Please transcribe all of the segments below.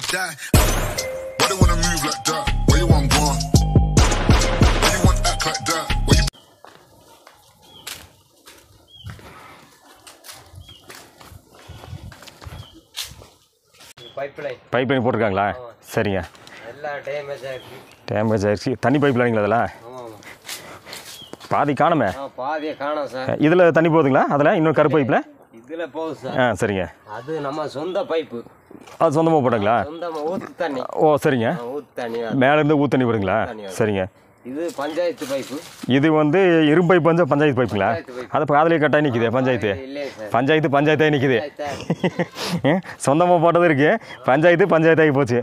die. Why they wanna move like that? Where you want gone? Why you want act like that? Where you pipeline pipeline போட்டிருக்காங்களா சரிங்க எல்லா damage ஆகிருக்கு damage ஆயிடுச்சு தண்ணி pipe லைனுங்களா அதெல்லாம் ஆமாம் ஆமாம் பாதி காணுமே ஆ பாதியை காணோம் சார் இதில் தண்ணி போகுதுங்களா அதில் இன்னொரு கரு பைப்பில் இதில் போகுது சார் ஆ சரிங்க அது நம்ம சொந்த பைப்பு அது சொந்தமாக போட்டாங்களா சொந்தமாக ஊற்று தண்ணி ஓ சரிங்க ஆ, ஊத்து தண்ணி மேலேருந்து ஊத்து தண்ணி வருங்களா தண்ணி வரும். சரிங்க இது பஞ்சாயத்து பைப்பு இது வந்து இரும்பு பைப் வந்து பஞ்சாயத்து பைப்புங்களா பஞ்சாயத்து பைப்பு. அது பாதிலே கட்டாக நிற்குது பஞ்சாயத்து இல்லையே சார் பஞ்சாயத்து பஞ்சாயத்தாக நிற்குது பஞ்சாயத்து. சொந்தமாக போட்டது இருக்கு பஞ்சாயத்து பஞ்சாயத்தாகி போச்சு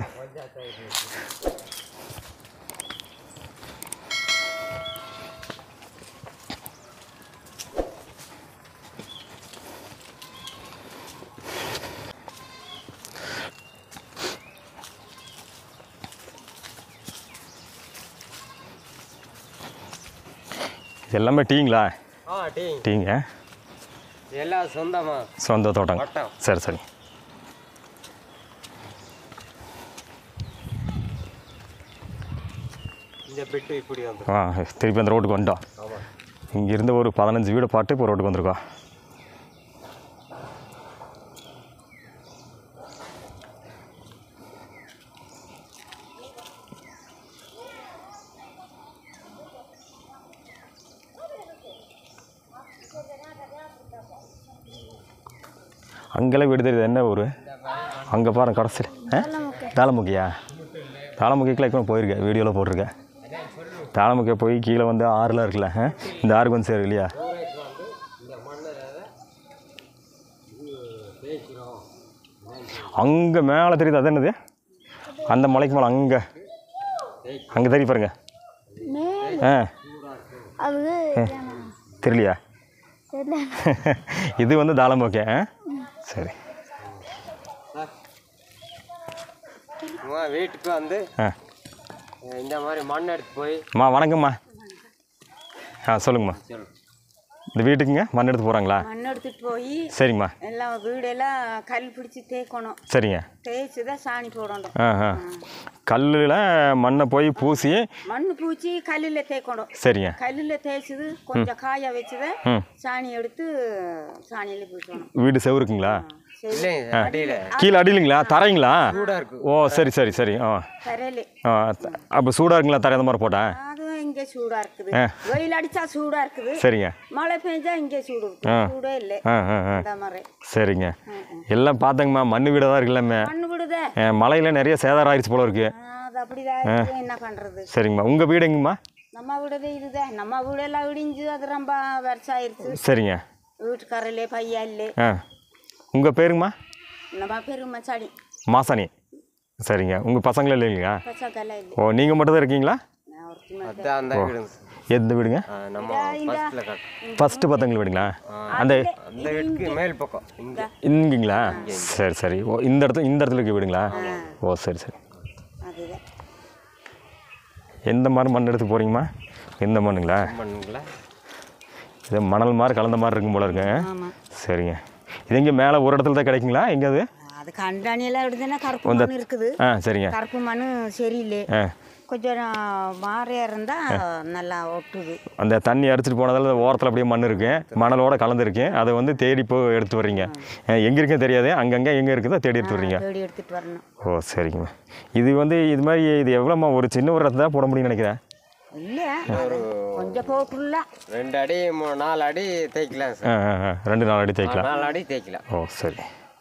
இது எல்லாமே டீங்களா ஆ டீ டீங்க எல்லாம் சொந்தமா சொந்த தோட்டம் தோட்டம். சரி சரி இந்த பெட்டு இப்படி வந்து ஆ திருப்பி அந்த ரோட்டுக்கு வந்துட்டோம் ஆமாம் இங்கேருந்து ஒரு பதினஞ்சு வீடு பாட்டு இப்போ ரோட்டுக்கு வந்திருக்கோம் அங்கெல்லாம் வீடு தெரியுது என்ன ஊர் அங்கே பாருங்க கடைசியில் ஆ தாளமுக்கியா தாளமுக்கிக்கெலாம் இப்போ போயிருக்கேன் வீடியோவில் போட்டிருக்கேன் தாளமுக்கிய போய் கீழே வந்து ஆறுலாம் இருக்குல்ல ஆ? இந்த ஆறுக்கு வந்து சேரு இல்லையா அங்கே மேலே தெரியுது அது என்னது அந்த மலைக்கு மேலே அங்கே அங்கே தெரியும் பாருங்க ஆ அது தெரியலையா தெரியல இது வந்து தாளமுக்கே ஆ சரி அம்மா வீட்டுக்கு வந்து ஆ இந்த மாதிரி மண் எடுத்து போய் அம்மா வணக்கம்மா ஆ சொல்லுங்கம்மா சொல்லு இந்த வீட்டுக்குங்க மண் எடுத்து போகிறாங்களா மண் எடுத்துட்டு போய் சரிங்கம்மா எல்லாம் வீடெல்லாம் கல் பிடிச்சி தேய்க்கணும் சரிங்க தேய்ச்சி தான் சாணி போடணும் ஆ ஆ கல்லில் மண்ணை போய் பூசி மண் பூச்சி கல்லில் தேய்க்கணும் சரிங்க கல்லில் தேய்ச்சது கொஞ்சம் காய வச்சுதான் ம் சாணி எடுத்து சாணியில் பூசணும் வீடு செவருக்குங்களா சரி இல்லைங்க அடியில் கீழே அடியிலுங்களா தரைங்களா சூடாக இருக்கு ஓ சரி சரி சரி ஆ தரையில ஆ அப்போ சூடாக இருக்குங்களா தரை அந்த மாதிரி போட்டேன் அதுவும் இங்கே சூடா இருக்குது ஆ. வெயில் அடிச்சா சூடா இருக்குது சரிங்க மழை பெஞ்சா இங்கே சூடு இருக்கு. ஆ. சூடே இல்லை ஆ ஆ ஆ அந்த மாதிரி சரிங்க எல்லாம் பார்த்தங்கம்மா மண் வீடு தான் இருக்குல்லம்மே மண் விடுதே மலையில் நிறைய சேதாரம் ஆயிடுச்சு போல இருக்கு அது அப்படிதான் இருக்கு. என்ன பண்றது சரிங்கம்மா உங்கள் வீடு எங்கம்மா நம்ம வீடதே இதுதான் நம்ம வீடெல்லாம் இடிஞ்சு அது ரொம்ப வருஷம் ஆயிடுச்சு சரிங்க வீட்டுக்காரர்லே பையன் இல்லை ஆ உங்கள் பேருங்கம்மா நம்ம பேரு மச்சாடி மாசாணி சரிங்க உங்கள் பசங்களும் இல்லைங்களா பசங்கெல்லாம் இல்லை ஓ நீங்கள் மட்டும் தான் இருக்கீங்களா நான் ஒருத்தி மட்டும் அதான் அந்த வீடுங்க சார். எந்த வீடுங்க ஆ, நம்ம ஃபர்ஸ்ட்ல காட்டு ஃபஸ்ட்டு பத்தங்கள் வீடுங்களா அந்த அந்த வீட்டுக்கு மேல் பக்கம் இங்கே இங்கீங்களா சரி சரி ஓ இந்த இடத்துல இந்த இடத்துல இருக்க வீடுங்களா ஓ சரி சரி அதுதான் எந்த மாதிரி மண் எடுத்து போகிறீங்கம்மா எந்த மண்ணுங்களா பண்ணுங்களா இது மணல் மாதிரி கலந்த மாதிரி இருக்கும் போல இருக்கு ஆமாம் சரிங்க இது எங்கே மேலே ஒரு இடத்துல தான் கிடைக்குங்களா எங்கே அது அது கண்டாணியெல்லாம் எடுத்துன்னா கருப்பு மண் இருக்குது ஆ சரிங்க கருப்பு மண் சரியில்லை ஆ கொஞ்சம் மாறியா இருந்தால் நல்லா ஒட்டுது அந்த தண்ணி அடிச்சிட்டு போனதால் ஓரத்தில் அப்படியே மண் இருக்கு மணலோட கலந்துருக்கு அதை வந்து தேடி போய் எடுத்து வர்றீங்க எங்கே இருக்குன்னு தெரியாது அங்கங்கே எங்கே இருக்குதோ தேடி எடுத்து வர்றீங்க தேடி எடுத்துட்டு வரணும் ஓ சரிங்கம்மா இது வந்து இது மாதிரி இது எவ்வளோம்மா ஒரு சின்ன ஒரு இடத்துல தான் போட முடியும்னு நினைக்கிறேன் இல்லை கொஞ்சம் போட்டுடலாம் ரெண்டு அடி மூ- நாலு அடி தேய்க்கலாம் ஆ சார் ஆ ஆ ரெண்டு நாலு அடி தேய்க்கலாம் நாலு அடி தேய்க்கலாம் ஓ சரி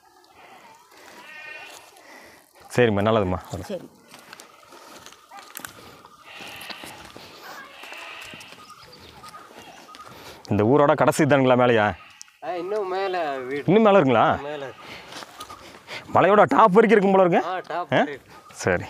சரிம்மா நல்லதும்மா சரி இந்த ஊரோட கடைசி தானுங்களா மேலேயா ஆ, இன்னும் மேலே வீடு இன்னும் மேலே இருக்குங்களா மேலே மலையோட டாப் வரைக்கும் இருக்கும் போல இருக்கு ஆ டாப் ஆ? சரி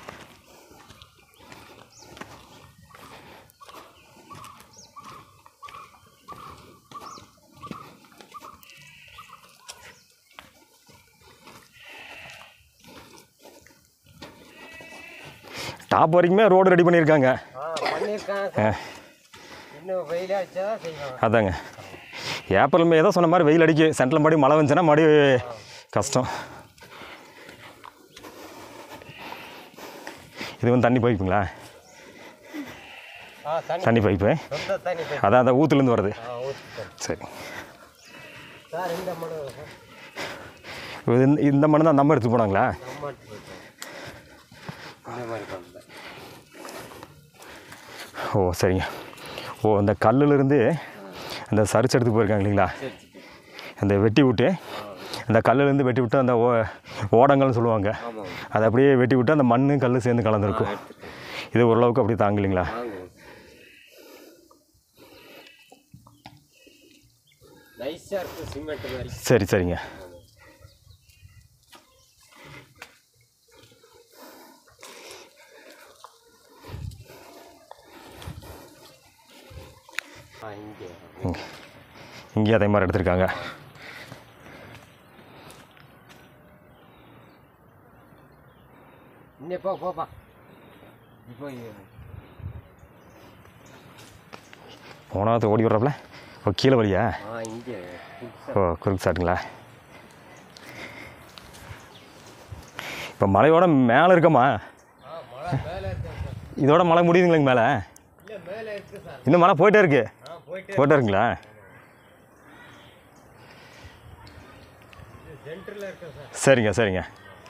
டாப் வரைக்குமே ரோடு ரெடி பண்ணியிருக்காங்க ஆ பண்ணியிருக்காங்க சார். இன்னும் வெயில் அடிச்சா தான் செய்வாங்க அதாங்க ஏப்ரல் மே ஏதோ சொன்ன மாதிரி வெயில் அடிக்கு சென்ட்ரல் மறுபடியும் மழை வந்துச்சுன்னா மறுபடியும் கஷ்டம் இது வந்து தண்ணி பைப்புங்களா ஆ தண்ணி தண்ணி பைப்பு சொந்த தண்ணி போய் அதான் அந்த ஊத்துலேருந்து வருது ஆ ஊற்றி தண்ணி சரி சார் இந்த மனு இது இந்த- இந்த மண்ணு தான் நம்ம எடுத்து போனாங்களா நம்ம எடுத்து போயிட்டோம் இந்த மாதிரி பண்ணல ஓ சரிங்க ஓ அந்த கல்லுலேருந்து அந்த சரிச்சு எடுத்து போயிருக்காங்க இல்லைங்களா சரி அந்த வெட்டி விட்டு அந்த கல்லுலேருந்து வெட்டி விட்டு அந்த ஓ ஓடங்கள்னு சொல்லுவாங்க ஆமாம் அதை அப்படியே வெட்டி விட்டு அந்த மண்ணு கல் சேர்ந்து கலந்துருக்கும் இது ஓரளவுக்கு அப்படியே தாங்க இல்லைங்களா வாங்குவோம் நைஸாக இருக்குது சிமெண்ட் மாதிரி சரி சரிங்க ஆ இங்கே இங்கே இங்கேயும் அதே மாதிரி எடுத்திருக்காங்க இன்னும் போ போப்பா இப்போ போனாவது ஓடி வர்றப்பல ஓ கீழே வழியா ஆ இங்கே ஓ குறுக்கு சாட்டுங்களா இப்போ மலையோட மேலே இருக்கமா ஆ மழை மேலே இருக்கு சார் இதோட மலை முடியுதுங்களேங்க மேலே இல்லை மேலே இருக்குது சார் இன்னும் மலை போயிட்டே இருக்கு ஆ போயிட்டு போயிட்டே இருக்குங்களா சென்டரில் இருக்கு சார் சரிங்க சரிங்க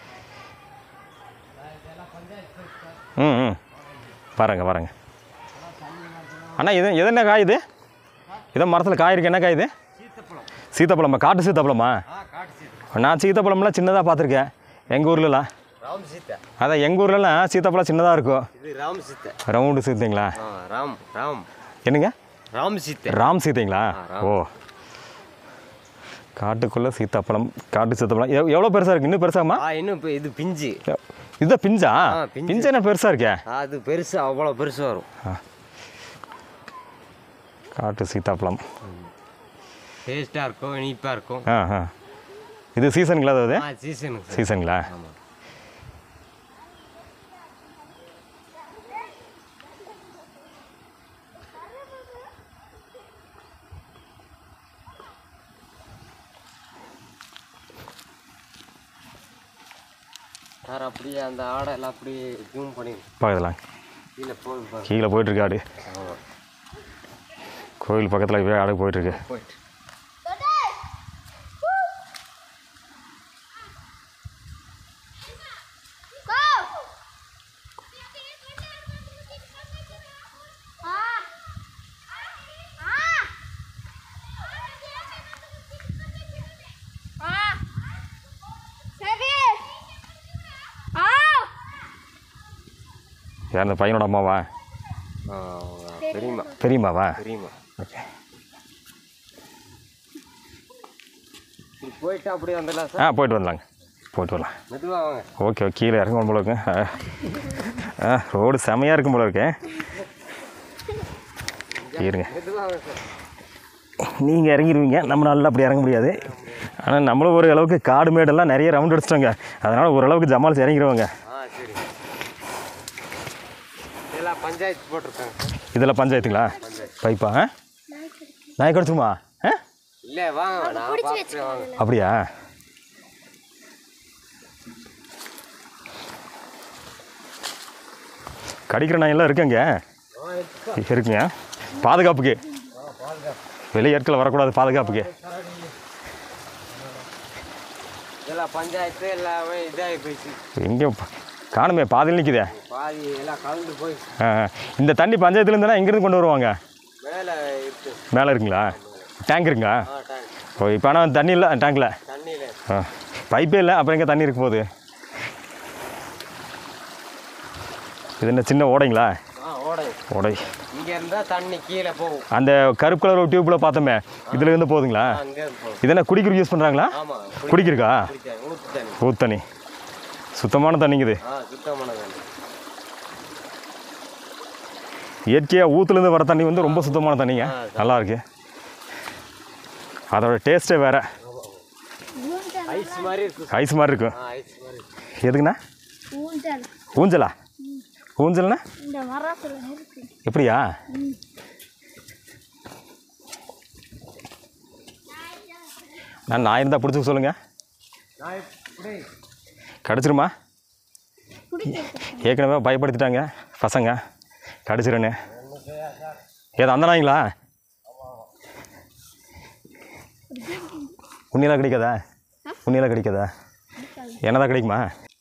ம் ம் பாருங்க பாருங்க அண்ணா இது இது என்ன காய் இது இதை மரத்தில் காய் இருக்கு என்ன காய் இது சீத்தப்பழம் சீத்தாப்பழமா காட்டு சீத்தாப்பழமா ஆ காட்டு சீத்தை நான் சீத்தாப்பழம்லாம் சின்னதாக பார்த்துருக்கேன் எங்கள் ஊர்லலாம் ராம் சீத்தை அதான் எங்கள் ஊர்லலாம் சீத்தாப்பழம் சின்னதாக இருக்கும் இது ராம் சீத்தை ரவுண்டு சீத்தைங்களா ஆ ராம் ராம் என்னங்க ராம் சீத்தை ராம் சீத்தைங்களா ஆ, ராம். ஓ காட்டுக்குள்ளே சீத்தாப்பழம் காட்டு சீத்தாப்பழம் எவ் எவ்வளோ பெருசாக இருக்குது இன்னும் பெருசாமா ஆ இன்னும் இப்போ இது பிஞ்சு இதுதான் பிஞ்சா ஆ, பிஞ்சு. பிஞ்சு என்ன பெருசாக இருக்கே அது பெருசு அவ்வளோ பெருசு வரும் காட்டு சீத்தாப்பழம் டேஸ்ட்டாக இருக்கும் இனிப்பாக இருக்கும் ஆ ஆ இது சீசனுங்களா அதாவது ஆ சீசனுக்கு சார் சீசனுங்களா ஆமாம் சார் அப்படியே அந்த ஆடை எல்லாம் அப்படியே ஜூம் பண்ணி பார்க்கலாம் கீழே போய் பாருங்க. கீழே போயிட்டுருக்கு ஆடு ஆமா. கோயில் பக்கத்தில் போய் ஆடு போயிட்டுருக்கு போயிட்டு யார் அந்த பையனோட அம்மாவா ஆ, பெரியம்மா பெரியம்மாவா பெரியம்மா ஓகே இப்படி போயிட்டு அப்படியே வந்துடலாம் ஆ சார் போயிட்டு வரலாங்க போயிட்டு வரலாம் மெதுவாக வாங்க ஓகே ஓகே கீழே இறங்கும் போல இருக்கு ஆ. ஆ ரோடு செமையாக இருக்கும் போல இருக்கு இருங்க மெதுவாக வாங்க சார் நீங்கள் இறங்கிடுவீங்க நம்ம நல்லா அப்படி இறங்க முடியாது ஆனால் நம்மளும் ஒரு அளவுக்கு காடு மேடெல்லாம் நிறைய ரவுண்ட் அடிச்சிட்டோங்க அதனால் ஓரளவுக்கு ஜமாலிச்சு இறங்கிடுவாங்க ஆ சரி இதெல்லாம் பஞ்சாயத்து போட்டிருக்காங்க சார் இதில் பஞ்சாயத்துங்களா பைப்பா ஆ நாய் கிடச்சிருமா ஆ இல்லை வாங்க நான் பார்த்துட்டு வாங்க அப்படியா கடிக்கிற நாயெல்லாம் இருக்குங்க ஆ எடுத்துக்கோ இருக்குங்க பாதுகாப்புக்கு வெளியே இடத்துல வரக்கூடாது பாதுகாப்புக்கு இதெல்லாம் பஞ்சாயத்து எல்லாமே இதாகி போயிடுச்சு எங்கே காணுமே பாதையில் நிற்குதே பாதி எல்லாம் கலந்து போய் ஆ, ஆ. இந்த தண்ணி பஞ்சாயத்துலேருந்து இங்கேருந்து கொண்டு வருவாங்க மேலே இருக்கு மேலே இருக்குங்களா டேங்க் இருக்குங்களா ஆ டேங்க் ஓ இப்போ ஆனால் தண்ணி இல்லை டேங்கில் தண்ணியில் ஆ பைப்பே இல்லை அப்புறம் எங்கே தண்ணி இருக்கும் போகுது இது என்ன சின்ன ஓடைங்களா ஆ ஓடை ஓடை இங்கே இருந்தால் தண்ணி கீழே போகும் அந்த கருப்பு கலர் டியூப்பில் பார்த்தோமே இதுல இருந்து போகுதுங்களா அங்கே போகும் இது என்ன குடிக்கிறதுக்கு யூஸ் பண்ணுறாங்களா ஆமாம் குடிக்கிறக்கா குடிக்க ஊற்று தண்ணி ஊத்து தண்ணி சுத்தமான தண்ணிங்குது ஆ சுத்தமான தண்ணி இயற்கையாக ஊத்துலேருந்து வர தண்ணி வந்து ரொம்ப சுத்தமான தண்ணிங்க ஆ, நல்லா இருக்கு அதோட டேஸ்ட்டே வேற ஐஸ் மாதிரி இருக்கு ஐஸ் மாதிரி இருக்கும் ஆ ஐஸ் மாதிரி இருக்கு எதுக்குண்ணா ஊஞ்சல் ஊஞ்சலா ஊஞ்சல்னா இந்த மரத்தில் இருக்கு எப்படியா நான் நான் இருந்தால் பிடிச்சி சொல்லுங்கள் நான் இப்படி கிடச்சிருமா ஏற்கனவே பயப்படுத்திட்டாங்க பசங்க கடிச்சிருன்னு ஏதோ அந்த நாய்ங்களா உண்மையெல்லாம் கிடைக்காதா உண்மையெல்லாம் கிடைக்காதா என்னதான் கிடைக்குமா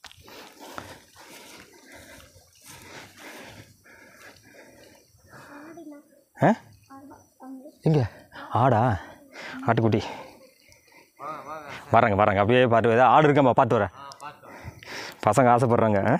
ஆ எங்கே ஆடா ஆட்டுக்குட்டி வராங்க வராங்க அப்படியே பாட்டு ஏதாவது ஆடு இருக்காம்மா பாட்டு வரேன் பசங்க ஆசைப்படுறாங்க ஆ?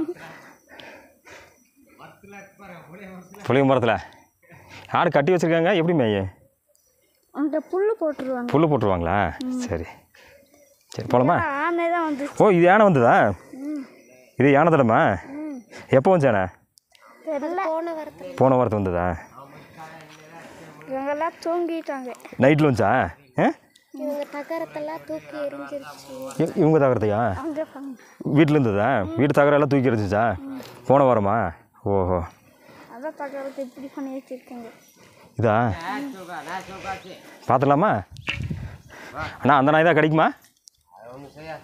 புளிய மரத்தில் ஆடு கட்டி வச்சுருக்காங்க எப்படி மேய அந்த புல்லு போட்டுருவாங்க புல்லு போட்டுருவாங்களா சரி சரி போலாமா ஆனை தான் வந்து ஓ இது யானை வந்ததா இது யானை தடமா எப்போ வந்துச்சு யானை தெரியல போன வரத்து போன வாரத்து வந்ததா இவங்கெல்லாம் தூங்கிட்டாங்க நைட்டில் வந்துச்சா ஆ இவங்க தகரத்தெல்லாம் தூக்கி எரிஞ்சிருச்சு இ- இவங்க தகரத்தையா அங்கே பாங்க வீட்டில் இருந்ததா வீட்டு தகரம் எல்லாம் தூக்கி இருந்துச்சா போன வாரமா ஓஹோ அதான் தகரத்தை இப்படி பண்ணி வச்சிருக்காங்க இதா பார்த்துடலாமா அண்ணா அந்த நாய் தான் கிடைக்குமா அது ஒன்றும் செய்யாது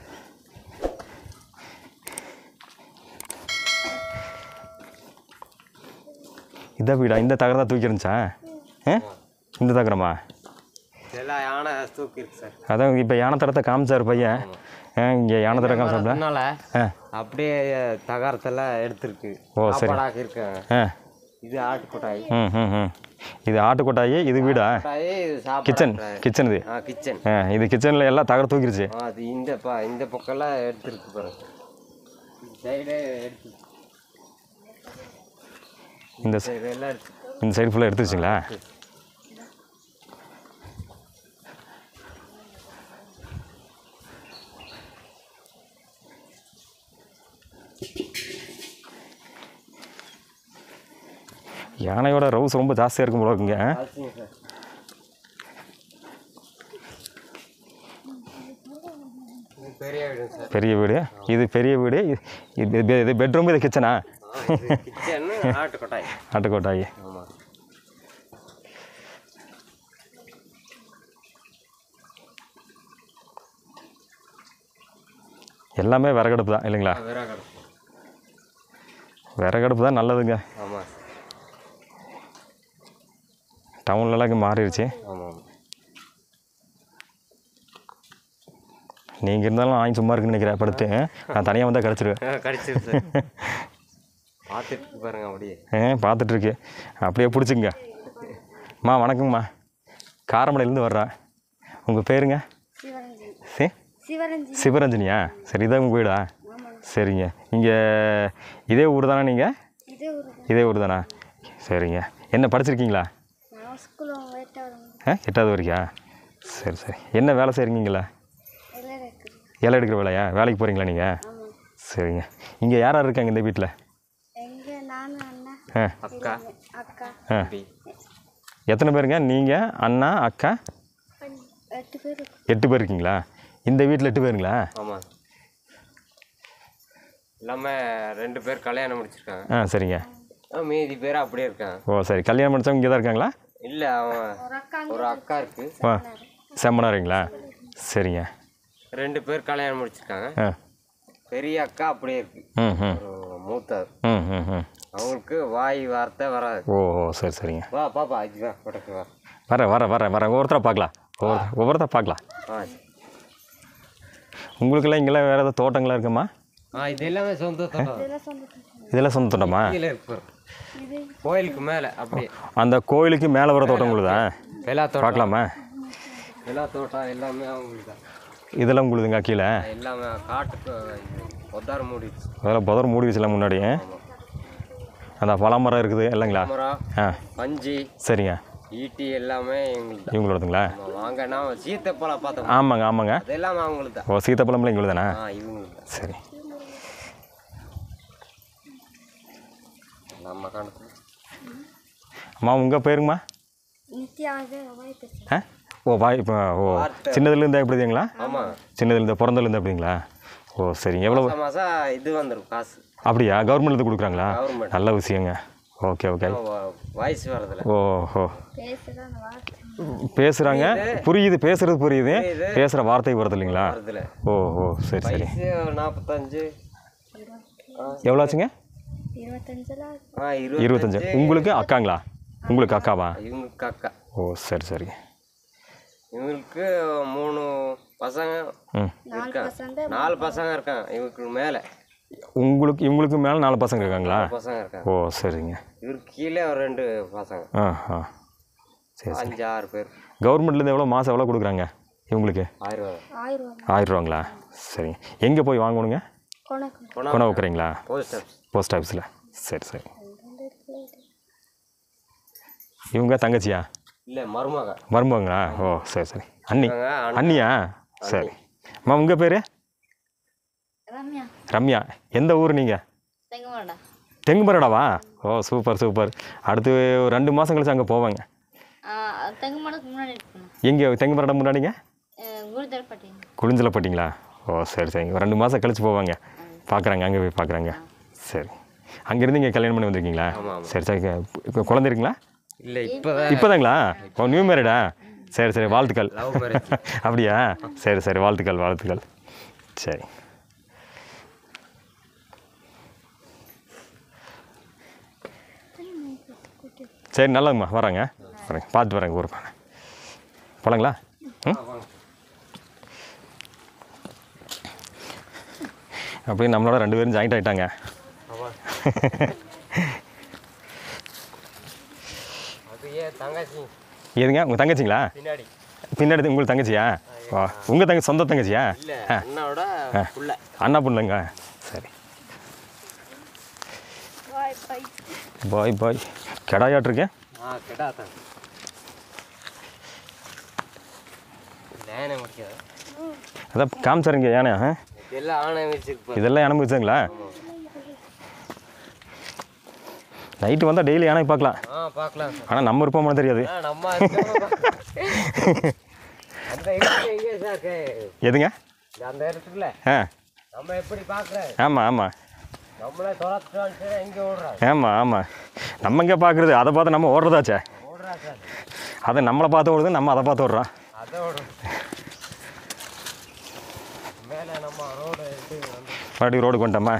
இதான் வீடா இந்த தகரம் தான் தூக்கி இருந்துச்சா ஆ இந்த தகரமா இதெல்லாம் யானை தூக்கி இருக்கு சார் அதான் இப்போ யானை தரத்தை காமிச்சார் பையன் ஆ இங்கே யானை தர காமிச்சாப்ல அதனால ஆ அப்படியே தகரத்தெல்லாம் எடுத்திருக்கு ஓ, சரி. சாப்பாடாக இருக்காங்க ஆ இது ஆட்டு கொட்டாய் ம் ம் ம் இது ஆட்டு கொட்டாயி இது வீடா கொட்டாயி இது சாப்பாடு கிச்சன் கிச்சன் இது ஆ கிச்சன் ஆ இது கிச்சனில் எல்லாம் தகர தூக்கிருச்சு ஆ அது இந்த பா இந்த பக்கம்லாம் எடுத்துருக்கு பாருங்க சைடு எடுத்து இந்த சைடு எல்லாம் எடுத்து இந்த சைடு ஃபுல்லாக எடுத்துருச்சுங்களா யானையோட ரவுஸ் ரொம்ப ஜாஸ்தியாக இருக்கும் போல இருக்குங்க ஆச்சுங்க சார் இது பெரிய வீடு சார் பெரிய வீடு இது பெரிய வீடு இது- இது பெ- இது பெட்ரூம் இது கிச்சனா கிச்சன் ஆட்டு கொட்டாய் ஆட்டுக்கோட்டாயி ஆமாம் எல்லாமே விறகடுப்பு தான் இல்லைங்களா விறகு விறகடுப்பு தான் நல்லதுங்க ஆமாம் டவுன்லலாம் இங்கே மாறிடுச்சு ஆமாம் நீங்கள் இருந்தாலும் நான் சும்மா இருக்குன்னு நினைக்கிறேன் படுத்து நான் தனியாக வந்தால் கிடச்சிருவேன் கடிச்சிரு சார் பார்த்துட்டு பாருங்க அப்படியே ஆ பார்த்துட்ருக்கு அப்படியே பிடிச்சிங்க அம்மா வணக்கங்கம்மா காரமடையிலேருந்து வர்றேன் உங்கள் பேருங்க சிவரஞ்சி சி சிவரஞ்சி சிவரஞ்சனியா சரி இதான் உங்கள் வீடா சரிங்க இங்கே இதே ஊர் தானே நீங்கள் இதே ஒரு இதே ஊர் தானா சரிங்க என்ன படிச்சிருக்கீங்களா நான் ஸ்கூல் வேட்டாவது ஆ எட்டாவது வரைக்கா சரி சரி என்ன வேலை செய்கிறீங்களா எல்லாம் இருக்குது இலை எடுக்கிற வேலையா வேலைக்கு போகிறீங்களா நீங்கள் ஆமாம் சரிங்க இங்கே யார் யார் இருக்காங்க இந்த வீட்டில் எங்கே நானும் அண்ணா ஆ அக்கா அக்கா ஆ தம்பி எத்தனை பேருங்க நீங்கள் அண்ணா அக்கா எட்டு பேர் இருக்கு. எட்டு பேர் இருக்கீங்களா இந்த வீட்டில் எட்டு பேருங்களா ஆமாம் எல்லாமே ரெண்டு பேர் கல்யாணம் முடிச்சிருக்காங்க ஆ சரிங்க ஆ, மீதி பேர் அப்படியே இருக்காங்க ஓ சரி கல்யாணம் முடிச்சவங்க இங்கே தான் இருக்காங்களா இல்லை அவன் ஒரு அக்கா ஒரு அக்கா இருக்கு ஆ செம்மனாரிங்களா சரிங்க ரெண்டு பேர் கல்யாணம் முடிச்சிருக்காங்க ஆ பெரிய அக்கா அப்படியே இருக்கு ம் ம் ஒரு மூத்தவர் ம் ம் ம் அவங்களுக்கு வாய் வார்த்தை வராது ஓ ஓ சரி சரிங்க வா பாப்பா அஜி வா படக்கு வா வரேன் வரேன் வரேன் வரேன் ஒவ்வொருத்தராக பார்க்கலாம் ஒவ்வொரு ஒவ்வொருத்தராக பார்க்கலாம் ஆ உங்களுக்கெல்லாம் இங்கெல்லாம் வேறு ஏதாவது தோட்டங்களாக இருக்குமா ஆ இது எல்லாமே சொந்த தோட்டம் இதெல்லாம் சொந்தம் இதெல்லாம் சொந்த தோட்டமா கீழே இருக்கு பாரு. கோயிலுக்கு மேலே அப்படியே அந்த கோயிலுக்கு மேலே வர தோட்டம் உங்களுதா எல்லா தோட்டம் பார்க்கலாமா எல்லா தோட்டம் எல்லாமே அவங்களுக்கு தான் இதெல்லாம் உங்களுதுங்க கீழே எல்லாமே காட்டுக்கு ஒத்தாரம் மூடிடுச்சு அதெல்லாம் புதர் மூடி வச்சலாம் முன்னாடி அந்த பலாமரம் இருக்குது இல்லைங்களா மரம் ஆ பஞ்சு சரிங்க ஈட்டி எல்லாமே எங்களுக்கு தான் இவங்களோடதுங்களா ஆமா, வாங்க நான் சீத்தைப்பழம் பார்த்தோம் ஆமாங்க ஆமாங்க அது எல்லாமே அவங்களுக்கு தான் ஓ சீத்தாப்பழம்லாம் எங்களுக்கு தானே ஆ இவங்களுக்கு தான் சரி நம்ம காலத்துல அம்மா உங்கள் பேருங்கம்மா நித்யாவது வாய் பேச ஆ ஓ வாய் இப்போ ஓ சின்னதுலேருந்து எப்படிங்களா ஆமாம் சின்னதுலேருந்து பிறந்ததுலேருந்து எப்படிங்களா ஓ சரிங்க எவ்வளோ மாதம் மாதம் இது வந்துடும் காசு அப்படியா கவர்மெண்ட்லேருந்து கொடுக்குறாங்களா கவர்மெண்ட் நல்ல விஷயங்க ஓகே ஓகே வாய்ஸ் வரதில்ல ஓ ஓ பேசுகிற அந்த வார்த்தை பேசுகிறாங்க புரியுது பேசுறது புரியுது புரியுது. பேசுகிற வார்த்தை வருது இல்லைங்களா வரதில்ல ஓ ஓ சரி சரி வயசு நாற்பத்தஞ்சு எவ்வளோ ஆச்சுங்க இருபத்தஞ்சில் ஆ இருபத்தஞ்சு உங்களுக்கு அக்காங்களா உங்களுக்கு அக்காவா இவங்களுக்கு அக்கா ஓ சரி சரி இவங்களுக்கு மூணு பசங்க ம் இருக்காங்க பசங்க நாலு பசங்க இருக்காங்க இவங்களுக்கு மேலே உங்களுக்கு இவங்களுக்கு மேலே நாலு பசங்க இருக்காங்களா பசங்க இருக்காங்க ஓ சரிங்க இவருக்கு கீழே ஒரு ரெண்டு பசங்க ஆ ஆ சரி சரி அஞ்சு ஆறு பேர் கவர்மெண்ட்லேருந்து எவ்வளோ மாதம் எவ்வளோ கொடுக்குறாங்க இவங்களுக்கு ஆயிரம் ரூபா ஆயிரம் ரூபா ஆயிரம் ரூபாங்களா சரிங்க எங்கே போய் வாங்கணுங்க கொணக்கு கொணை வைக்கிறீங்களா போஸ்ட் ஆஃபீஸ் போஸ்ட் ஆஃபீஸில் சரி சரி இவங்க தங்கச்சியா இல்லை மருமக மருமகளா ஓ சரி சரி அண்ணி இவங்க அண்ணன். அண்ணியா சரி அம்மா உங்கள் பேர் ரம்யா ரம்யா எந்த ஊர் நீங்கள் தெங்கமாடா தெங்குமரடாவா ஓ சூப்பர் சூப்பர் அடுத்து ஒரு ரெண்டு மாதம் கழிச்சு அங்கே போவாங்க தெங்கமாடத்துக்கு முன்னாடி இருக்கணும் எங்கே தெங்குமரடம் முன்னாடிங்க குருதரப்பட்டி குளிஞ்சலப்பட்டிங்களா ஓ சரி சரிங்க ஒரு ரெண்டு மாதம் கழிச்சு போவாங்க பார்க்குறாங்க அங்கே போய் பார்க்குறாங்க சரி அங்கேருந்து இங்கே கல்யாணம் பண்ணி வந்திருக்கீங்களா சரி சரி இப்போ குழந்தை இருக்குங்களா இல்லை இப்போ இப்போதாங்களா ஓ நியூ மேரிடா சரி சரி வாழ்த்துக்கள் லவ் மேரேஜ் அப்படியா சரி சரி வாழ்த்துக்கள் வாழ்த்துக்கள் சரி சரி நல்லதும்மா வரேங்க வரேங்க பார்த்து வரேங்க ஊருக்கு வரேன் போலாங்களா ம் அப்படியே நம்மளோட ரெண்டு பேரும் ஜாயிண்ட் ஆகிட்டாங்க அது ஏன் தங்கச்சி எதுங்க உங்கள் தங்கச்சிங்களா பின்னாடி பின்னாடி உங்களுக்கு தங்கச்சியா வா உங்கள் தங்கச்சி சொந்த தங்கச்சியா இல்லை அண்ணாவோட புள்ள அண்ணா பொண்ணுங்க சரி பாய் பாய் பாய் பாய் கெடாயாட்டிருக்கேன் ஆ கெட்டாத்தான் லேனை முடிக்காது அதான் காமிச்சாருங்க யானை ஆ? எல்லாம் ஆணை வச்சிருக்கு இதெல்லாம் யானை வச்சுங்களா நைட்டு வந்தால் டெய்லி யானை பார்க்கலாம் ஆ பார்க்கலாம் சார் ஆனால் நம்ம இருப்போம்னு தெரியாது ஆ நம்ம இருக்கோம். அந்த இடத்துல எங்கே சார் கே- எதுங்க அந்த இடத்துல ஆ நம்ம எப்படி பார்க்குறேன் ஆமாம் ஆமாம் நம்மளே தொலைச்சிட்டு எங்கே ஓடுறாங்க ஆமாம் ஆமாம் நம்ம இங்கே பார்க்குறது அதை பார்த்து நம்ம ஓடுறதாச்சே ஓடுறா சார் அதை நம்மளை பார்த்து ஓடுது நம்ம அதை பார்த்து ஓடுறோம் அதை ஓடும் மேலே நம்ம ரோடு இது வந்து மறுபடியும் ரோடு கொண்டோமா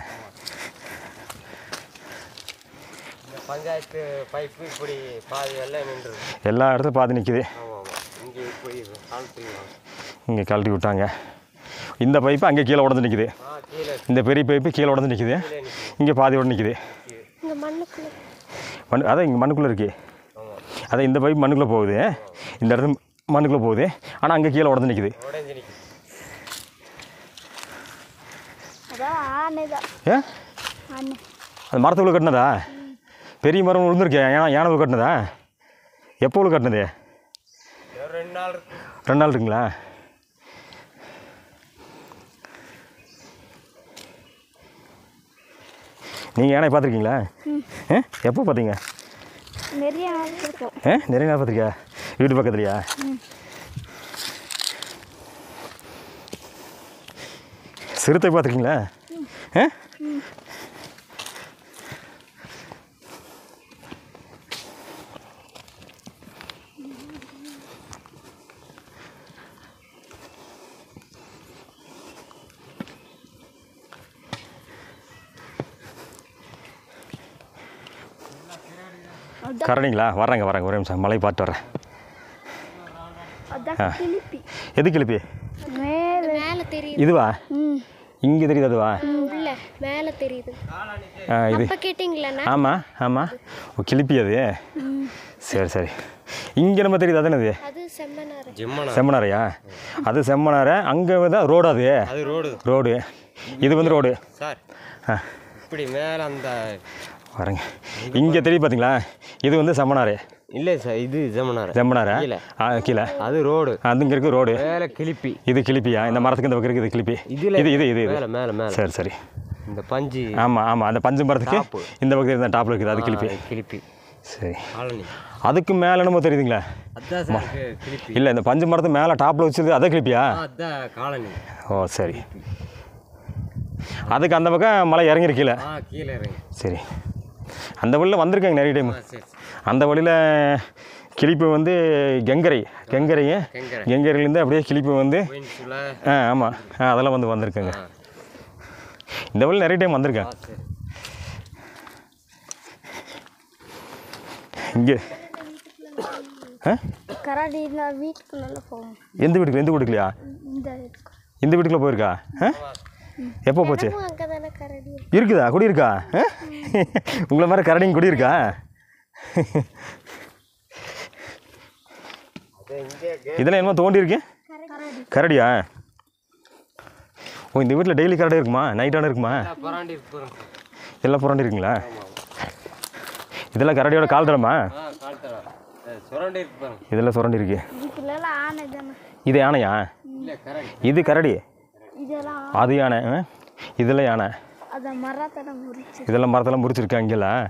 இந்த பஞ்சாயத்து பைப்பு இப்படி பாதி எல்லாம் நின்றுருக்கு எல்லா இடத்துலையும் பார்த்து நிற்கிது ஆமாம் ஆமாம் இங்கே இப்படி கால் இங்கே கழட்டி விட்டாங்க இந்த பைப்பு அங்கே கீழே உடஞ்சி நிற்கிது ஆ கீழே இந்த பெரிய பைப்பு கீழே உடஞ்சி நிற்கிது இங்கே பாதியோடு நிற்கிது இங்கே மண்ணுக்குள்ளே மண் அதான் இங்கே மண்ணுக்குள்ளே இருக்கு ஆமாம் அதான் இந்த பைப் மண்ணுக்குள்ளே போகுது இந்த இடத்துல மண்ணுக்குள்ளே போகுது ஆனால் அங்கே கீழே உடஞ்சி நிற்கிது உடஞ்சி நிற்குது அதான் ஆனை தான் ஏ ஆனை அது மரத்துக்குள்ளே கட்டினதா பெரிய மரம் விழுந்திருக்கே ஏன்னா யானை உள்ள கட்டினதா எப்போ உள்ள கட்டினது ஒரு ரெண்டு நாள் இருக்கு ரெண்டு நாள் இருக்குங்களா நீங்கள் யானை பார்த்துருக்கீங்களா ஆ எப்போ பார்த்தீங்க நிறைய நாள் இருக்கும் ஆ நிறைய நாள் பார்த்துருக்கியா வீட்டு பக்கத்துலையா சிறுத்தை பார்த்துருக்கீங்களா ஆ கரடிங்களா வரேங்க வரேங்க ஒரே நிமிஷம் மலை பார்த்து வரேன் அதான் கிளிப்பி எது கிளப்பி மேலே மேலே தெரியுது இதுவா ம் இங்கே தெரியுது அதுவா உள்ள மேலே தெரியுது ஆ, இது இப்போ கேட்டிங்களா ஆமாம் ஆமாம் ஓ கிளிப்பி அது சரி சரி இங்கே நம்ம தெரியுது அது என்னது அது செம்மனார் ஜிம்மனா செம்மனாரையா அது செம்மனாரை அங்கே தான் ரோடு அது அது ரோடு ரோடு இது வந்து ரோடு சார் ஆ இப்படி மேலே அந்த வரேங்க இங்கே தெரியுது பார்த்தீங்களா இது வந்து செம்மனாரு இல்லை சார் இது ஜமுனார் செம்மனாரா கீழே. ஆ கீழே அது ரோடு அது இங்கே இருக்குது ரோடு மேலே கிளிப்பி இது கிளிப்பியா இந்த மரத்துக்கு இந்த பக்கம் இருக்குது இது கிளிப்பி இதுல இது இது இது இது மேலே மேலே மேலே சரி சரி இந்த பஞ்சு ஆமாம் ஆமாம் அந்த பஞ்சு மரத்துக்கு டாப்பு. இந்த பக்கத்தில் இருந்த டாப்பில் இருக்குது அது கிளிப்பி ஆ, கிளிப்பி சரி காலனி அதுக்கு மேலே என்னமோ தெரியுதுங்களா அதான் சார் கி- கிளிப்பி இல்லை இந்த பஞ்சு மரத்து மேலே டாப்பில் வச்சது அதை கிளிப்பியா ஆ, அதான் காலனி ஓ சரி அதுக்கு அந்த பக்கம் மலை இறங்கிருக்கீல ஆ கீழே இறங்கி சரி அந்த வழியில் வந்திருக்காங்க நிறைய டைம் ஆ சரி சரி. அந்த வழியில் கிளிப்பு வந்து கெங்கரை கெங்கரை கெங்கரை. கெங்கரையிலேருந்து அப்படியே கிளிப்பு வந்து பென்சில ஆ ஆமாம் ஆ அதெல்லாம் வந்து வந்திருக்குங்க இந்த வழி நிறைய டைம் வந்திருக்கேன் ஆ சரி இங்கே ஆ கரடி இருந்தால் வீட்டுக்குள்ள போவோம் எந்த வீட்டுக்கு எந்த வீட்டுக்குலையா இந்த இருக்கு இந்த வீட்டுக்குள்ளே போயிருக்கா ஆ எப்போ போச்சு அங்கே தானே கரடி இருக்குதா குடி இருக்கா ஆ? உங்களை மாதிரி கரடிங்க குடி இருக்கா அது இங்கே இதெல்லாம் என்னமோ தோண்டி இருக்கு கரடியா ஓ இந்த வீட்டில் டெய்லி கரடி இருக்குமா நைட்டான இருக்குமா பராண்டி இருக்கு பாருங்க எல்லாம் புரண்டி இருக்குங்களா இதெல்லாம் கரடியோட கால் தடமா ஆ கால் தரோம் சுரண்டி இருக்கு பாருங்க இதெல்லாம் சுரண்டி இருக்கு இதுக்குள்ள ஆனை தானே இது யானையா இல்லை கரடி இது கரடி இதெல்லாம் அது யானை ஆ? இதெல்லாம் யானை அதை மரத்தடம் முறிச்சு இதெல்லாம் மரத்தெல்லாம் முடிச்சிருக்கு அங்கெல்லாம்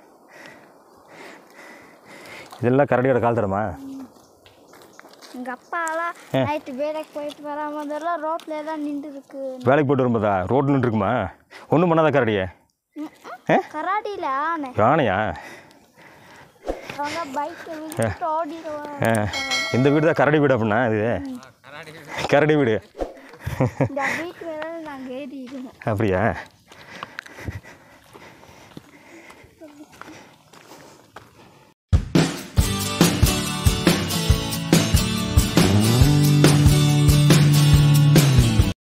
இதெல்லாம் கரடியோட கால் தடமா எங்கள் அப்பாலாம் நைட்டு வேலைக்கு போயிட்டு வராமதெல்லாம் ரோட்ல தான் நின்று இருக்கு வேலைக்கு போயிட்டு வரும்போதா ரோட்டில் இருக்குமா ஒன்றும் பண்ணாதா கரடியே ஆ? கராடியில் ஆனை யானையா அவங்க பைக்கை விட்டுட்டு ஓடிடுவாங்க ஆ இந்த வீடு தான் கரடி வீடு அப்படின்னா இது கரடி வீடு இந்த வீட்டு மேலே நாங்கள் ஏறிடுவோம் அப்படியா